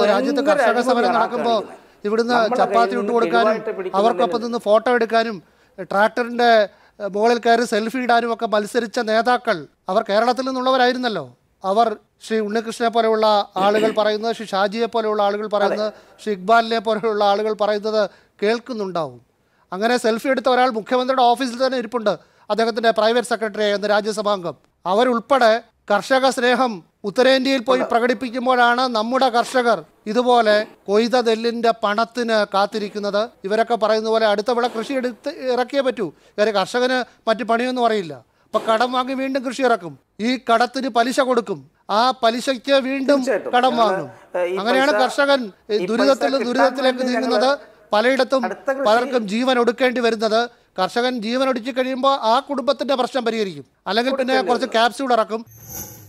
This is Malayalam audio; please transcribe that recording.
നടക്കുമ്പോൾ രാജ്യത്ത് ഭയങ്കര കർഷക സമരം അഴിമതിയാണ് നടക്കുമ്പോൾ കാണിക്കുന്നത്. ഇവിടുന്ന് നമ്മുടെ ചപ്പാത്തി കയ്യിൽ ഇട്ട് നിന്ന് കൊടുക്കാനും കിഴിവായിട്ട് പിടിക്കുന്നതിന് അവർക്കൊപ്പം നിന്ന് ഫോട്ടോ എടുക്കാനും ട്രാക്ടറിന്റെ ഏഹ്, മുകളിൽ കയറി സെൽഫി ഇടാനും ഒക്കെ മത്സരിച്ച നേതാക്കൾ അവർ കേരളത്തിൽ നിന്നുള്ളവരായിരുന്നല്ലോ അവർ ശ്രീ ഉണ്ണികൃഷ്ണനെ പോലെയുള്ള ആളുകൾ പറയുന്നത് ശ്രീ ഷാജിയെ പോലെയുള്ള ആളുകൾ പറയുന്നത് ശ്രീ ഇക്ബാലിനെ പോലെയുള്ള ആളുകൾ പറയുന്നത് കേൾക്കുന്നുണ്ടാവും അങ്ങനെ സെൽഫി എടുത്ത ഒരാൾ മുഖ്യമന്ത്രിയുടെ ഓഫീസിൽ തന്നെ ഇരിപ്പുണ്ട് അദ്ദേഹത്തിന്റെ പ്രൈവറ്റ് സെക്രട്ടറി എന്ന രാജ്യസഭാംഗം അവരുൾപ്പെടെ കർഷക സ്നേഹം ഉത്തരേന്ത്യയിൽ പോയി പ്രകടിപ്പിക്കുമ്പോഴാണ് നമ്മുടെ കർഷകർ ഇതുപോലെ കൊയ്ത നെല്ലിന്റെ പണത്തിന് കാത്തിരിക്കുന്നത് ഇവരൊക്കെ പറയുന്ന പോലെ അടുത്ത വിള കൃഷി എടുത്ത് ഇറക്കിയേ പറ്റൂ കാര്യം കർഷകന് മറ്റു പണിയൊന്നും അറിയില്ല അപ്പൊ കടം വാങ്ങി വീണ്ടും കൃഷി ഇറക്കും ഈ കടത്തിന് പലിശ കൊടുക്കും ആ പലിശയ്ക്ക് വീണ്ടും തീർച്ചയായിട്ടും. കടം ഞങ്ങള്, വാങ്ങും ഏഹ്, ഈ അങ്ങനെയാണ് പൈസ- കർഷകൻ ഈ പൈസ ദുരിതത്തിൽ നിന്ന് കിട്ടാൻ ദുരിതത്തിലേക്ക് വേണ്ടി നീങ്ങുന്നത് ഞങ്ങള് പലയിടത്തും അടുത്ത കൃഷി- പലർക്കും ജീവൻ ഒടുക്കേണ്ടി വരുന്നത് കർഷകൻ ജീവൻ ഒടുക്കി കഴിയുമ്പോൾ ആ കുടുംബത്തിന്റെ പ്രശ്നം പരിഹരിക്കും അല്ലെങ്കിൽ പിന്നെ കുറച്ച് ക്യാപ്സ്യൂൾ ഇറക്കും